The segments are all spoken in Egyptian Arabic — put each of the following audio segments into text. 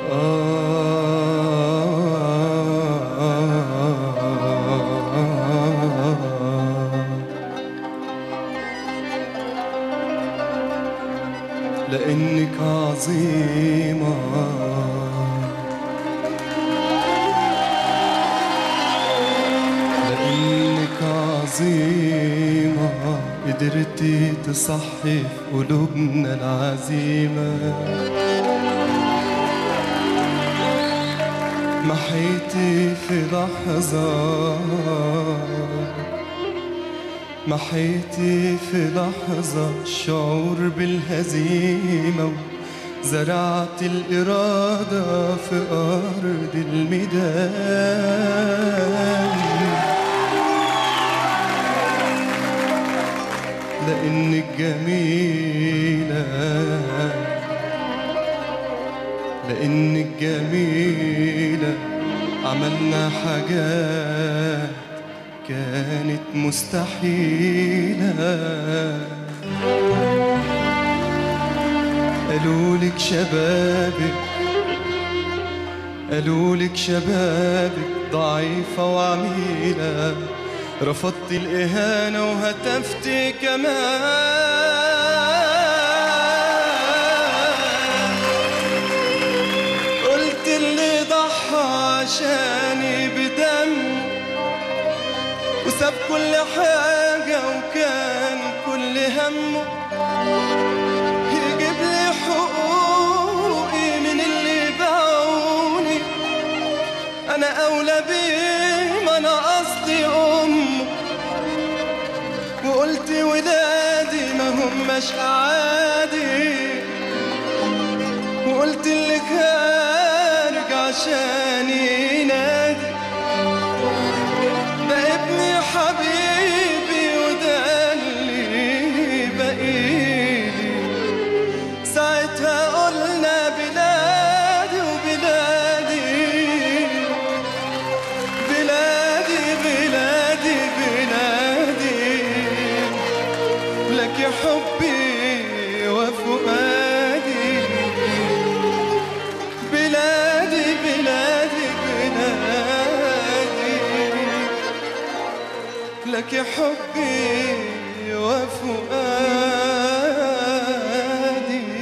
لأنك عظيمة لأنك عظيمة قدرتي تصحي في قلوبنا العزيمة محيتي في لحظة محيتي في لحظة الشعور بالهزيمة زرعت الإرادة في أرض الميدان لأنك جميلة لأنك جميلة عملنا حاجات كانت مستحيلة قالولك شبابك قالولك شبابك ضعيفة وعميلة رفضت الإهانة وهتفت كمان قلت اللي ضحى عشاني بدم وساب كل حاجة وكان كل همه يجيب لي حقوقي من اللي باعوني أنا أولى بيه ما أنا قصدي أمه وقلت ولادي ما هماش عادي وقلت اللي خارج عشان ينادي ده ابني حبيبي وده اللي بقيلي ساعتها قلنا بلادي وبلادي بلادي بلادي بلادي لك يا حبي وفؤادي بلادي بلادي بلادي لك يا حبي وفؤادي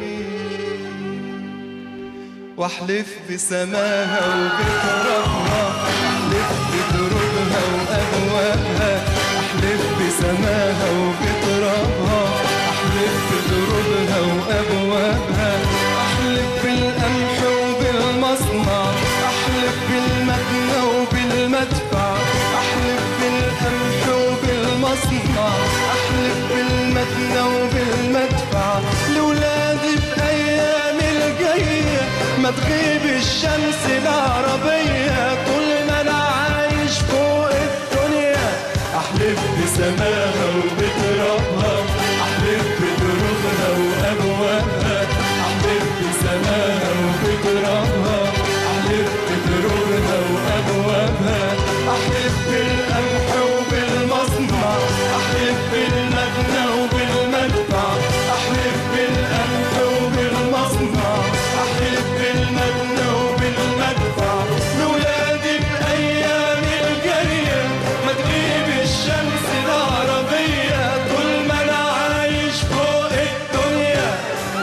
واحلف بسماها وبترابها احلف بدروبها وابوابها احلف بسماها وبترابها احلف بدروبها وابوابها احلف بالقمح وبالمصنع احلف بالمبنى وبالمدفع احلف بالقمح وبالمصنع احلف بالمبنى وبالمدفع لولادي بايام الجايه ما تغيب الشمس العربيه طول ما انا عايش فوق الدنيا احلف بسماها وبترابها احلف بدروبها وابوابها احلف بسماها وبترابها احلف بدروبها وابوابها احلف بالقمح وبالمصنع احلف بالمبنى وبالمدفع احلف بالقمح وبالمصنع احلف بالمبنى وبالمدفع لولادي بايام الجايه ما تغيب الشمس العربيه طول ما انا عايش فوق الدنيا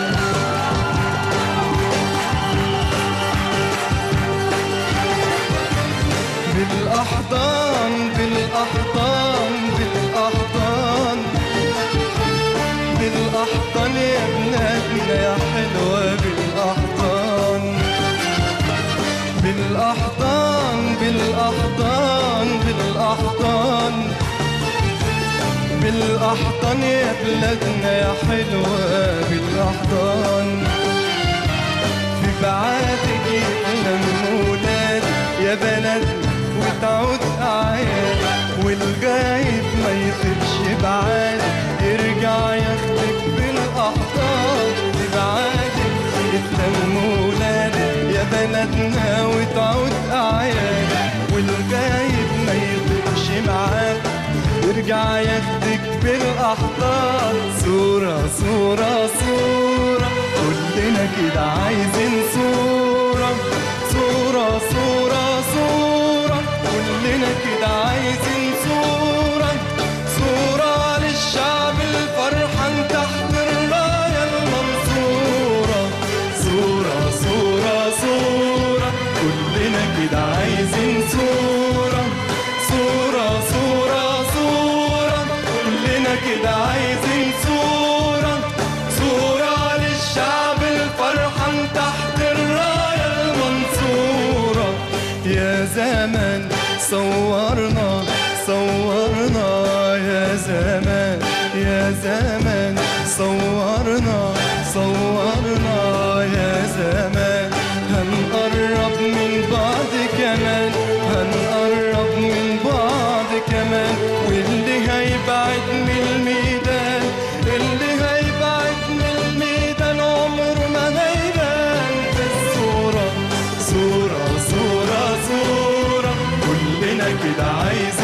بالأحضان بالأحضان بالأحضان بالأحضان يا بلادنا يا حلوة بالأحضان بالأحضان بالأحضان بالأحضان بالأحضان يا بلادنا يا حلوة بالأحضان في بعادك يتلم ولاد يا بلدنا وتعود أعياد والغايب ما يطيرش بعاد يرجع ياخدك بالأحضان في بعادك يتلم ولاد يا بلدنا وتعود أعياد والغايب ما يطيرش معاك يرجع ياخدك بالاحضان صورة صورة صورة كلنا كده عايزين صورة صورة صورة كلنا كده عايزين صورة صورة للشعب الفرحان تحت الراية المنصورة صورة صورة صورة كلنا كده عايزين صورة صورة صورة صورة كلنا كده عايزين صورة صورة للشعب الفرحان تحت الراية المنصورة يا زمان صورنا صورنا يا زمان يا زمان صورنا صورنا يا زمان هنقرب من بعض كمان هنقرب من بعض كمان واللي هيبعد من الميدان اللي هيبعد من الميدان عمره ما هيبان في الصورة صورة صورة صورة كلنا كده عايزين